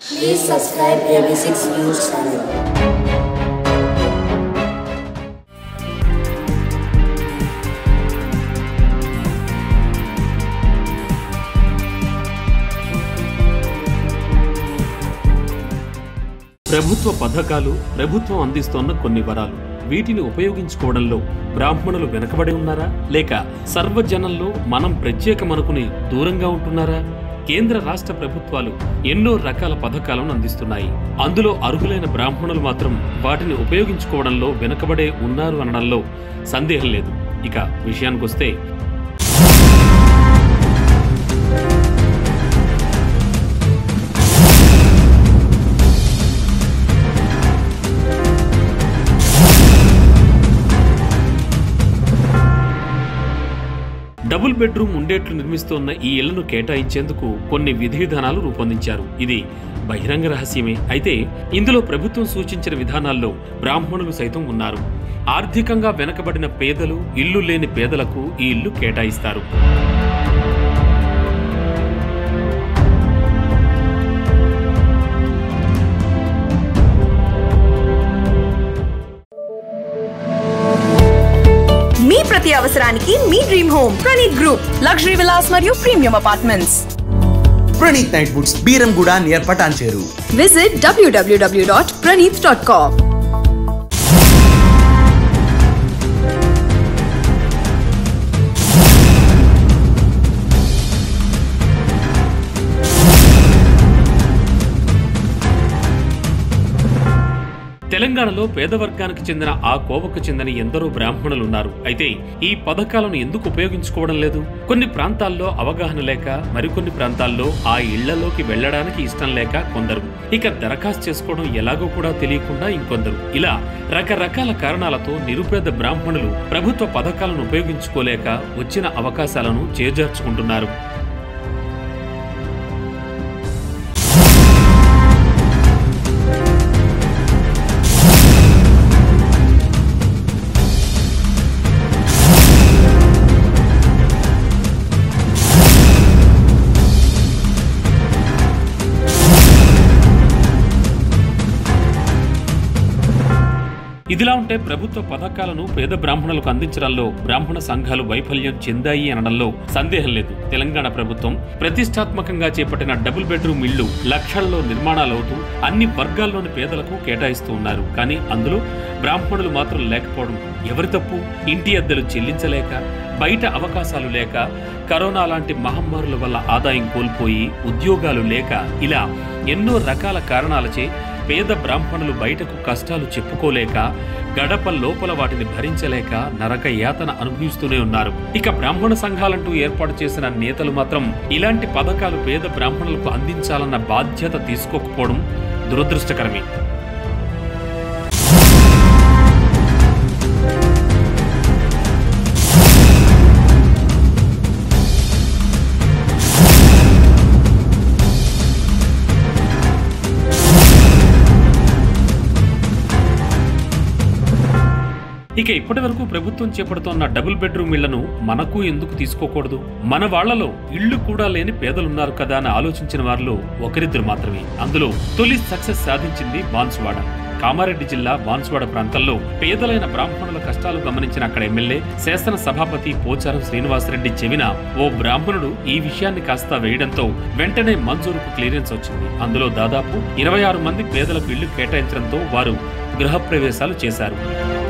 Please subscribe AB6 News channel. ప్రభుత్వ పథకాలు ప్రభుత్వం అందిస్తోన్న కొన్ని వరాలు వీటిని ఉపయోగించుకోవడంలో బ్రాహ్మణులు వెనకబడి ఉన్నారా లేక సర్వజనంలో మనం ప్రత్యేకమనుకుని దూరంగా ఉంటున్నారా కేంద్ర రాష్ట్ర ప్రభుత్వాలు ఎన్నో రకాల పథకాలను అందిస్తున్నాయి అందులో అర్హులైన బ్రాహ్మణులు మాత్రం వాటిని ఉపయోగించుకోవడంలో వెనకబడే ఉన్నారు అనడంలో సందేహం లేదు ఇక విషయానికొస్తే డబుల్ బెడ్రూమ్ ఉండేట్లు నిర్మిస్తోన్న ఈ ఇళ్లను కేటాయించేందుకు కొన్ని విధి విధానాలు రూపొందించారు ఇది బహిరంగ రహస్యమే అయితే ఇందులో ప్రభుత్వం సూచించిన విధానాల్లో బ్రాహ్మణులు సైతం ఉన్నారు ఆర్థికంగా వెనకబడిన పేదలు ఇల్లు లేని పేదలకు ఈ ఇల్లు కేటాయిస్తారు మీ ప్రతి అవసరానికి మీ dream home Praneeth group luxury villas మరియు ప్రీమియం అపార్ట్మెంట్స్ ప్రణీత్ నైట్ బుట్స్ Beeramguda near Patancheru visit W W W dot Praneeth dot com తెలంగాణలో పేద వర్గానికి చెందిన ఆ కోవకు చెందిన ఎందరో బ్రాహ్మణులు ఉన్నారు అయితే ఈ పథకాలను ఎందుకు ఉపయోగించుకోవడం లేదు కొన్ని ప్రాంతాల్లో అవగాహన లేక మరికొన్ని ప్రాంతాల్లో ఆ ఇళ్లలోకి వెళ్లడానికి ఇష్టం లేక కొందరు ఇక దరఖాస్తు చేసుకోవడం ఎలాగో కూడా తెలియకుండా ఇంకొందరు ఇలా రకరకాల కారణాలతో నిరుపేద బ్రాహ్మణులు ప్రభుత్వ పథకాలను ఉపయోగించుకోలేక వచ్చిన అవకాశాలను చేజార్చుకుంటున్నారు ఇదిలా ఉంటే ప్రభుత్వ పథకాలను పేద బ్రాహ్మణులకు అందించడంలో బ్రాహ్మణ సంఘాలు వైఫల్యం చెందాయి అనడంలో సందేహం లేదు తెలంగాణ ప్రభుత్వం ప్రతిష్టాత్మకంగా చేపట్టిన డబుల్ బెడ్రూమ్ ఇళ్లు లక్షల్లో నిర్మాణాలవుతూ అన్ని వర్గాల్లోని పేదలకు కేటాయిస్తూ ఉన్నారు కానీ అందులో బ్రాహ్మణులు మాత్రం లేకపోవడం ఎవరి తప్పు ఇంటి అద్దెలు చెల్లించలేక బయట అవకాశాలు లేక కరోనా లాంటి మహమ్మారుల వల్ల ఆదాయం కోల్పోయి ఉద్యోగాలు లేక ఇలా ఎన్నో రకాల కారణాలచే పేద బ్రాహ్మణులు బయటకు కష్టాలు చెప్పుకోలేక గడప లోపల వాటిని భరించలేక నరక యాతన అనుభవిస్తూనే ఉన్నారు ఇక బ్రాహ్మణ సంఘాలంటూ ఏర్పాటు చేసిన నేతలు మాత్రం ఇలాంటి పథకాలు పేద బ్రాహ్మణులకు అందించాలన్న బాధ్యత తీసుకోకపోవడం దురదృష్టకరమే ఇక ఇప్పటి వరకు ప్రభుత్వం చేపడుతోన్న డబుల్ బెడ్రూమ్ ఇళ్లను మనకు ఎందుకు తీసుకోకూడదు మన వాళ్లలో ఇళ్లు కూడా లేని పేదలున్నారు కదా అని ఆలోచించిన వారిలో ఒకరిద్దరు మాత్రమే అందులో తొలి సక్సెస్ సాధించింది బాన్సువాడ కామారెడ్డి జిల్లా బాన్సువాడ ప్రాంతంలో పేదలైన బ్రాహ్మణుల కష్టాలు గమనించిన అక్కడ ఎమ్మెల్యే శాసన సభాపతి పోచారం శ్రీనివాసరెడ్డి చెవిన ఓ బ్రాహ్మణుడు ఈ విషయాన్ని కాస్త వేయడంతో వెంటనే మంజూరుకు క్లియరెన్స్ వచ్చింది అందులో దాదాపు ఇరవై ఆరు మంది పేదలకు ఇళ్లు కేటాయించడంతో వారు గృహప్రవేశాలు చేశారు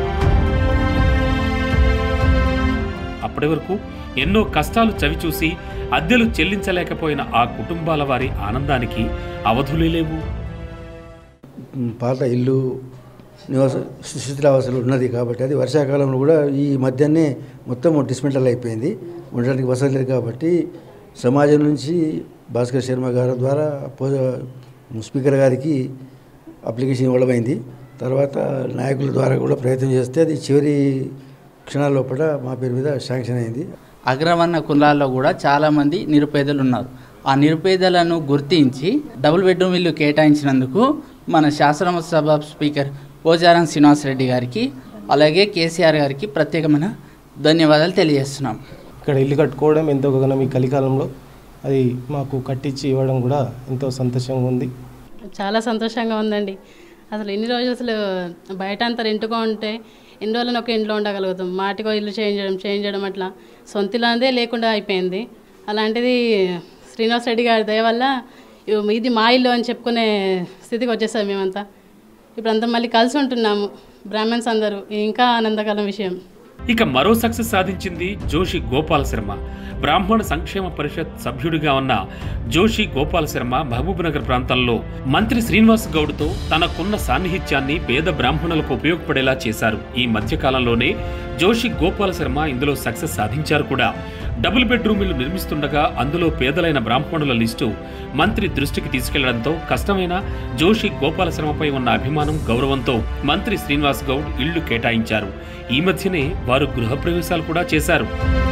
అప్పటి వరకు ఎన్నో కష్టాలు చవిచూసి అద్దెలు చెల్లించలేకపోయిన ఆ కుటుంబాల వారి ఆనందానికి అవధులే లేవు పాత ఇల్లు నివాస శిథిలావాసాలు ఉన్నది కాబట్టి అది వర్షాకాలంలో కూడా ఈ మధ్యనే మొత్తం డిస్మెంటల్ అయిపోయింది ఉండడానికి వసతి లేదు కాబట్టి సమాజం నుంచి భాస్కర్ శర్మ గారి ద్వారా పో స్పీకర్ గారికి అప్లికేషన్ ఇవ్వడమైంది తర్వాత నాయకుల ద్వారా కూడా ప్రయత్నం చేస్తే అది చివరి క్షణాల లోపల మా పేరు మీద శాంక్షన్ అయింది అగ్రవర్ణ కులాల్లో కూడా చాలామంది నిరుపేదలు ఉన్నారు ఆ నిరుపేదలను గుర్తించి డబుల్ బెడ్రూమ్ ఇల్లు కేటాయించినందుకు మన శాసనసభ స్పీకర్ పోచారం శ్రీనివాసరెడ్డి గారికి అలాగే కేసీఆర్ గారికి ప్రత్యేకమైన ధన్యవాదాలు తెలియజేస్తున్నాం ఇక్కడ ఇల్లు కట్టుకోవడం ఎంతో గగనం ఈ కలికాలంలో అది మాకు కట్టించి ఇవ్వడం కూడా ఎంతో సంతోషంగా ఉంది చాలా సంతోషంగా ఉందండి అసలు ఎన్ని రోజులు అసలు బయట అంతా రెంట్గా ఉంటే ఎన్ని రోజులను ఒక ఇంట్లో ఉండగలుగుతాం మాటికో ఇల్లు చేంజ్ చేయడం చేంజ్ చేయడం అట్లా సొంతిలాందే లేకుండా అయిపోయింది అలాంటిది శ్రీనివాస్ రెడ్డి గారి దయ వల్ల ఇవి ఇది మా ఇల్లు అని చెప్పుకునే స్థితికి వచ్చేసాం మేమంతా ఇప్పుడు అంతా మళ్ళీ కలిసి ఉంటున్నాము బ్రాహ్మణ్స్ అందరూ ఇది ఇంకా ఆనందకరం విషయం ఇక మరో సక్సెస్ సాధించింది జోషి గోపాల్ శర్మ బ్రాహ్మణ సంక్షేమ పరిషత్ సభ్యుడిగా ఉన్న జోషి గోపాల్ శర్మ మహబూబ్ నగర్ ప్రాంతంలో మంత్రి శ్రీనివాస్ గౌడ్తో తనకున్న సాన్నిహిత్యాన్ని పేద బ్రాహ్మణులకు ఉపయోగపడేలా చేశారు ఈ మధ్యకాలంలోనే జోషి గోపాల్ శర్మ ఇందులో సక్సెస్ సాధించారు కూడా డబుల్ బెడ్రూమ్ ఇల్లు నిర్మిస్తుండగా అందులో పేదలైన బ్రాహ్మణుల లిస్టు మంత్రి దృష్టికి తీసుకెళ్లడంతో కష్టమైన జోషి గోపాల శర్మపై ఉన్న అభిమానం గౌరవంతో మంత్రి శ్రీనివాస్ గౌడ్ ఇళ్లు కేటాయించారు ఈ మధ్యనే వారు గృహప్రవేశాలు కూడా చేశారు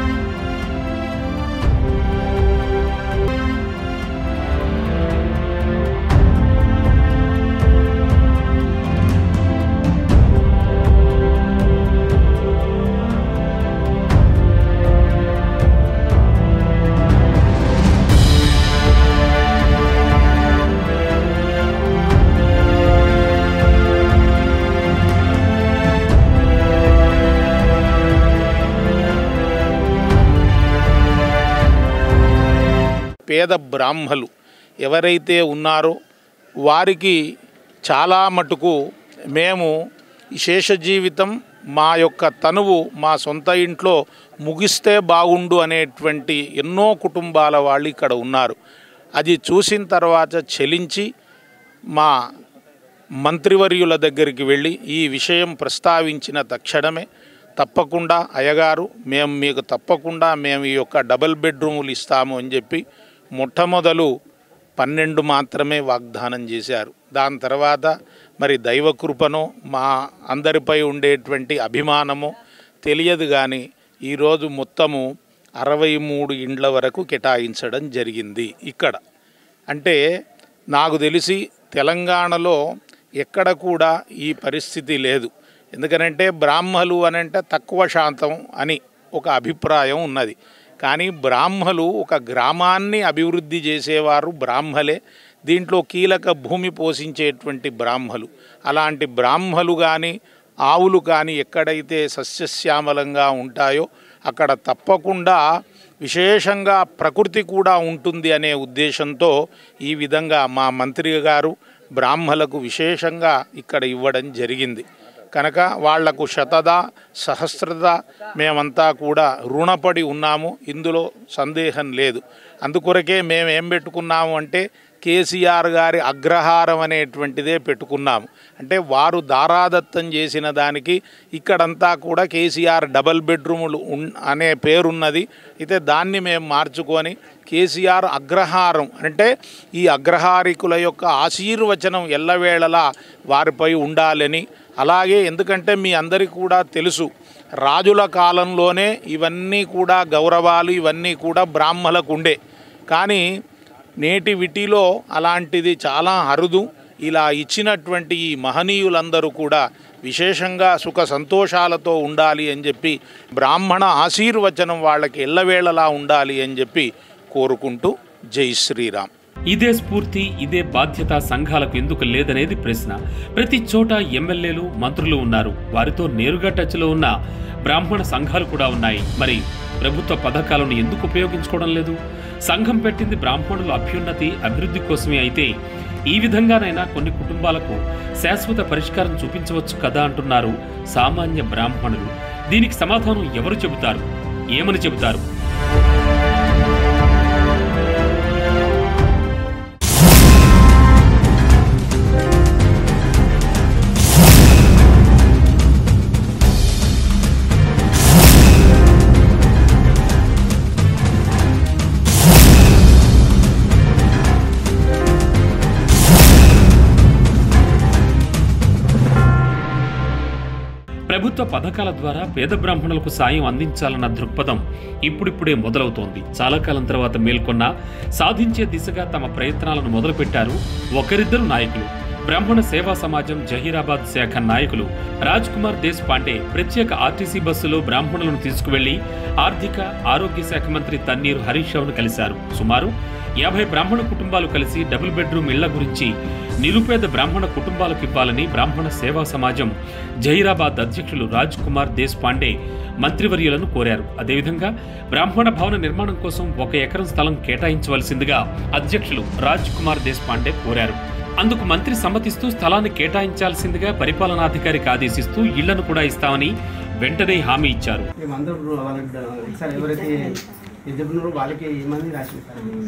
పేద బ్రాహ్మలు ఎవరైతే ఉన్నారో వారికి చాలా మటుకు మేము ఈ శేష జీవితం మా యొక్క తనువు మా సొంత ఇంట్లో ముగిస్తే బాగుండు అనేటువంటి ఎన్నో కుటుంబాల వాళ్ళు ఇక్కడ ఉన్నారు అది చూసిన తర్వాత చెలించి మా మంత్రివర్యుల దగ్గరికి వెళ్ళి ఈ విషయం ప్రస్తావించిన తక్షణమే తప్పకుండా అయ్యగారు మేము మీకు తప్పకుండా మేము ఈ యొక్క డబుల్ బెడ్రూములు ఇస్తాము అని చెప్పి మొట్టమొదలు పన్నెండు మాత్రమే వాగ్దానం చేశారు దాని తర్వాత మరి దైవ కృపనో మా అందరిపై ఉండేటువంటి అభిమానమో తెలియదు కానీ ఈరోజు మొత్తము అరవై మూడు ఇండ్ల వరకు కేటాయించడం జరిగింది ఇక్కడ అంటే నాకు తెలిసి తెలంగాణలో ఎక్కడ కూడా ఈ పరిస్థితి లేదు ఎందుకనంటే బ్రాహ్మలు అనంటే తక్కువ శాతం అని ఒక అభిప్రాయం ఉన్నది కానీ బ్రాహ్మలు ఒక గ్రామాన్ని అభివృద్ధి చేసేవారు బ్రాహ్మలే దీంట్లో కీలక భూమి పోషించేటువంటి బ్రాహ్మలు అలాంటి బ్రాహ్మలు కానీ ఆవులు కానీ ఎక్కడైతే సస్యశ్యామలంగా ఉంటాయో అక్కడ తప్పకుండా విశేషంగా ప్రకృతి కూడా ఉంటుంది అనే ఉద్దేశంతో ఈ విధంగా మా మంత్రి గారు బ్రాహ్మలకు విశేషంగా ఇక్కడ ఇవ్వడం జరిగింది కనుక వాళ్లకు శతద సహస్రద మేమంతా కూడా రుణపడి ఉన్నాము ఇందులో సందేహం లేదు అందుకొరకే మేము ఏం పెట్టుకున్నాము అంటే కేసీఆర్ గారి అగ్రహారం అనేటువంటిదే పెట్టుకున్నాము అంటే వారు దారాదత్తం చేసిన దానికి ఇక్కడంతా కూడా కేసీఆర్ డబల్ బెడ్రూములు ఉన్ అనే పేరున్నది అయితే దాన్ని మేము మార్చుకొని కేసీఆర్ అగ్రహారం అంటే ఈ అగ్రహారికుల యొక్క ఆశీర్వచనం ఎల్లవేళలా వారిపై ఉండాలని అలాగే ఎందుకంటే మీ అందరికీ కూడా తెలుసు రాజుల కాలంలోనే ఇవన్నీ కూడా గౌరవాలు ఇవన్నీ కూడా బ్రాహ్మలకు ఉండే కానీ నేటి విటిలో అలాంటిది చాలా అరుదు ఇలా ఇచ్చినటువంటి ఈ మహనీయులందరూ కూడా విశేషంగా సుఖ సంతోషాలతో ఉండాలి అని చెప్పి బ్రాహ్మణ ఆశీర్వచనం వాళ్ళకి ఎల్లవేళలా ఉండాలి అని చెప్పి కోరుకుంటూ జై శ్రీరామ్ ఇదే స్ఫూర్తి ఇదే బాధ్యత సంఘాలకు ఎందుకు లేదనేది ప్రశ్న ప్రతి చోట ఎమ్మెల్యేలు మంత్రులు ఉన్నారు వారితో నేరుగా టచ్లో ఉన్న బ్రాహ్మణ సంఘాలు కూడా ఉన్నాయి మరి ప్రభుత్వ పథకాలను ఎందుకు ఉపయోగించుకోవడం లేదు సంఘం పెట్టింది బ్రాహ్మణుల అభ్యున్నతి అభివృద్ధి కోసమే అయితే ఈ విధంగానైనా కొన్ని కుటుంబాలకు శాశ్వత పరిష్కారం చూపించవచ్చు కదా అంటున్నారు సామాన్య బ్రాహ్మణులు దీనికి సమాధానం ఎవరు చెబుతారు ఏమని చెబుతారు ప్రభుత్వ పథకాల ద్వారా పేద బ్రాహ్మణులకు సాయం అందించాలన్న దృక్పథం ఇప్పుడిప్పుడే మొదలవుతోంది చాలా కాలం తర్వాత మేల్కొన్న సాధించే దిశగా తమ ప్రయత్నాలను మొదలుపెట్టారు ఒకరిద్దరు నాయకులు బ్రాహ్మణ సేవా సమాజం జహీరాబాద్ శాఖ నాయకులు రాజ్ కుమార్ దేశ్ పాండే ప్రత్యేక ఆర్టీసీ బస్సులో బ్రాహ్మణులను తీసుకువెళ్లి ఆర్థిక ఆరోగ్య శాఖ మంత్రి తన్నీరు హరీష్ రావును కలిశారు సుమారు యాభై బ్రాహ్మణ కుటుంబాలు కలిసి డబుల్ బెడ్రూమ్ ఇళ్ల గురించి నిరుపేద బ్రాహ్మణ కుటుంబాలకు ఇవ్వాలని బ్రాహ్మణ సేవా సమాజం జహీరాబాద్ అధ్యక్షులు రాజ్ కుమార్ దేశ్ పాండే మంత్రివర్యులను కోరారు అదేవిధంగా బ్రాహ్మణ భవన నిర్మాణం కోసం ఒక ఎకరం స్థలం కేటాయించవలసిందిగా అధ్యక్షులు రాజ్ కుమార్ దేశ్ పాండే కోరారు అందుకు మంత్రి సమ్మతిస్తూ స్థలాన్ని కేటాయించాల్సిందిగా పరిపాలనాధికారికి ఆదేశిస్తూ ఇళ్లను కూడా ఇస్తామని వెంటనే హామీ ఇచ్చారు మేమందరూ వాళ్ళకి ఒకసారి ఎవరైతే ఎదుగున్నారో వాళ్ళకి ఏమని రాసి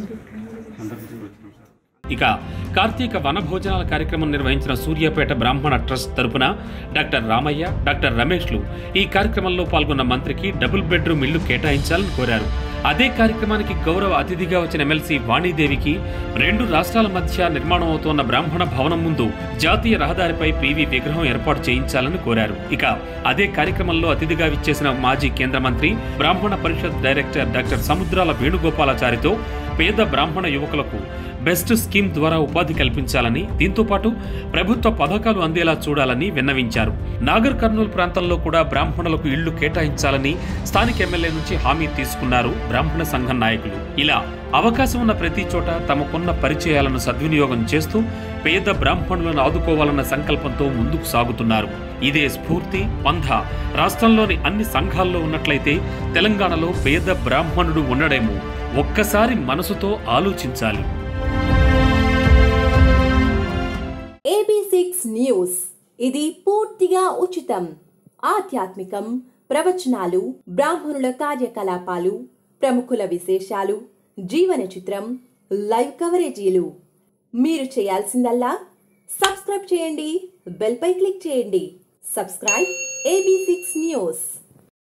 ఇక కార్తీక వన భోజనాల కార్యక్రమం నిర్వహించిన సూర్యాపేట బ్రాహ్మణ ట్రస్ట్ తరపున డాక్టర్ రామయ్య డాక్టర్ రమేష్లు ఈ కార్యక్రమంలో పాల్గొన్న మంత్రికి డబుల్ బెడ్రూమ్ ఇల్లు కేటాయించాలని కోరారు అదే కార్యక్రమానికి గౌరవ అతిథిగా వచ్చిన ఎమ్మెల్సీ వాణిదేవికి రెండు రాష్ట్రాల మధ్య నిర్మాణం అవుతోన్న బ్రాహ్మణ భవనం ముందు జాతీయ రహదారిపై పీవీ విగ్రహం ఏర్పాటు చేయించాలని కోరారు ఇక అదే కార్యక్రమంలో అతిథిగా విచ్చేసిన మాజీ కేంద్ర మంత్రి బ్రాహ్మణ పరిషత్ డైరెక్టర్ డాక్టర్ సముద్రాల వేణుగోపాలాచారితో పేద బ్రాహ్మణ యువకులకు బెస్ట్ స్కీమ్ ద్వారా ఉపాధి కల్పించాలని దీంతో పాటు ప్రభుత్వ పథకాలు అందేలా చూడాలని విన్నవించారు నాగర్ కర్నూలు ప్రాంతంలో కూడా బ్రాహ్మణులకు ఇళ్లు కేటాయించాలని స్థానిక ఎమ్మెల్యే నుంచి హామీ తీసుకున్నారు బ్రాహ్మణ సంఘం నాయకులు ఇలా అవకాశం ఉన్న ప్రతి చోట తమకున్న పరిచయాలను సద్వినియోగం చేస్తూ పేద బ్రాహ్మణులను ఆదుకోవాలన్న సంకల్పంతో ముందుకు సాగుతున్నారు ఇదే స్ఫూర్తి పంథ రాష్ట్రంలోని అన్ని సంఘాల్లో ఉన్నట్లయితే తెలంగాణలో పేద బ్రాహ్మణుడు ఉండడేమో ఒక్కసారి మనసుతో ఆలోచించాలి ఏబీ సిక్స్ న్యూస్ ఇది పూర్తిగా ఉచితం ఆధ్యాత్మికం ప్రవచనాలు బ్రాహ్మణుల కార్యకలాపాలు ప్రముఖుల విశేషాలు జీవన చిత్రం లైవ్ కవరేజీలు మీరు చేయాల్సిందల్లా సబ్స్క్రైబ్ చేయండి బెల్ పై క్లిక్ చేయండి సబ్స్క్రైబ్ ఏబీ సిక్స్ న్యూస్